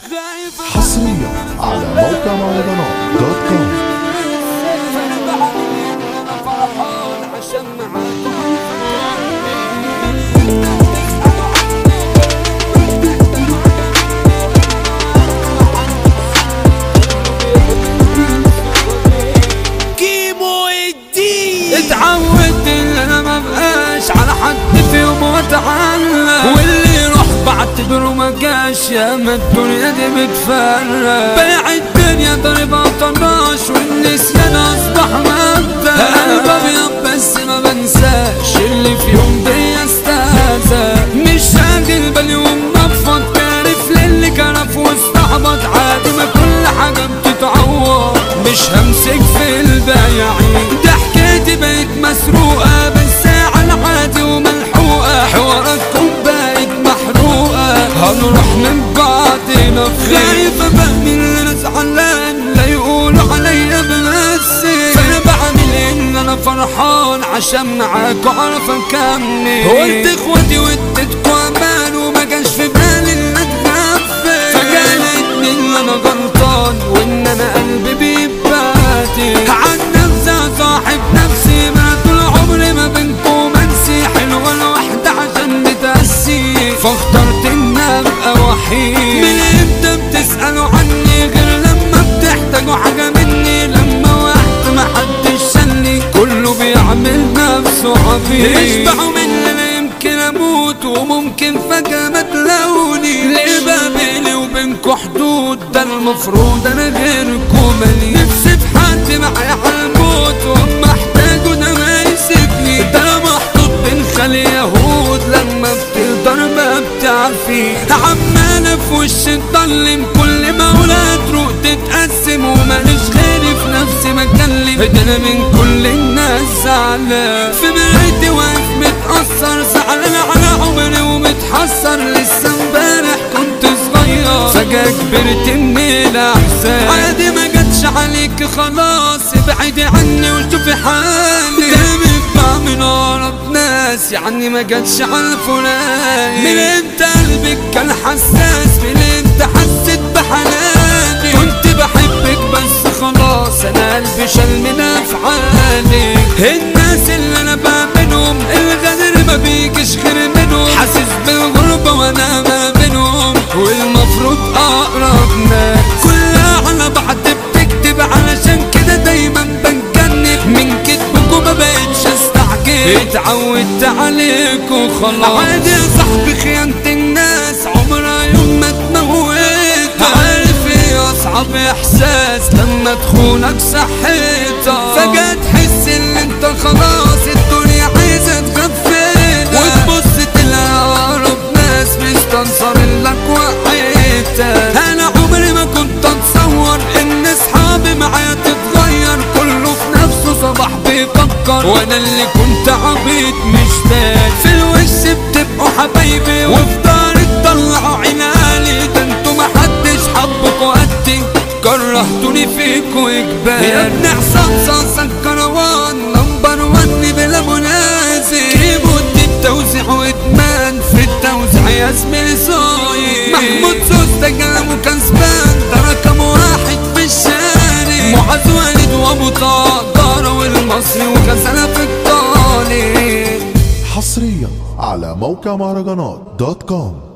حصريا على موقع مهرجانات دوت كوم كيمو الدين اتعودت ان انا ما بقاش على حد في يوم واتعلق واللي يروح بعتبره ما جاش يا ما الدنيا دي بتفرق بيع الدنيا ضربة طناش والنسيان اصبح مبدأ قلب ابيض بس ما بنساش اللي في يوم دي استهزأ مش شاغل بالي ومنفض كارف للي كرف واستعبط عادي ما كل حاجة بتتعوض مش همسك في البايعين ضحكتي بقت مسروقة بالساعة العادي وملحوقة حواراتكم بقت محروقة هنروح من بعضنا في خايف ابقى من اللي انا زعلان لا يقولوا عليا بنفسي فانا بعمل ان انا فرحان عشان معاكوا اعرف اكمل قلت اخواتي واديتكوا امان وما جاش في بالي ان اتغفل فجأة لقيتني ان انا غلطان وان انا قلبي بيباتي عن نفسي صاحب نفسي ما طول عمري ما بينكم منسي حلوة الوحدة عشان بتأسي فاخترت ان ابقى وحيد من امتى بتسألوا عني غير لما بتحتاجوا حاجة مني لما وقت ما حدش سألني كله بيعمل نفسه عبيد يشبعوا من اللي انا يمكن اموت وممكن فجأة ما تلاقوني ليه بقى بيني وبينكوا حدود ده المفروض انا غيركم مالي نفسي في حد معايا على الموت واما احتاجه ده ما يسيبني ده انا محطوط بين خلي يهود لما بتقدر ما بتعرفي عمالة في وش تضلم كل ما اولاد روق تتقسم وماليش غيري في نفسي بكلم ده انا من كل الناس زعلان في مرايتي واقف متأثر زعلان على عمري ومتحسر لسه امبارح كنت صغير فجأة كبرت من الأحزان عادي ما جاتش عليك خلاص ابعدي عني وشوفي حالي دايما بعمل أقرب ناس يعني ما جاتش على فلان من انت قلبك كان حساس من انت حسيت بحناني كنت بحبك بس خلاص انا قلبي شال من افعالي الناس اللي انا بامنهم الغدر ما بيجيش غير منهم حاسس بالغربة وانا ما بينهم والمفروض اقرب ناس كلها على بعض بتكتب علشان كده دايما بنجنب من كتبكم ما بقتش استعجل اتعودت عليك وخلاص عادي يا صاحبي خيانة الناس عمرها يوم ما تموت عارف ايه اصعب احساس لما تخونك صحتك فجأة تحس ان انت خلاص الدنيا عايزة تغفلك وتبص تلاقي اقرب ناس مستنصر لك وحيتك انا عمري ما كنت اتصور ان اصحابي معايا تتغير كله في نفسه صباح بيفكر وانا اللي كنت عبيط مش فاهم في الوش بتبقوا حبايبي وفي داري تطلعوا عينالي ده انتوا محدش حبكوا قدي كرهتوني فيكوا اجبار يا ابن حسام صاصا كروان نمبر ون بلا منازل كيبورد التوزيع وادمان في التوزيع يا زميلي صايم محمود سوس ده كلامه كسبان ده رقم واحد في الشارع معاذ والد وابو طه دار والمصري وغزاله في الطالب حصريا على موقع مهرجانات دوت كوم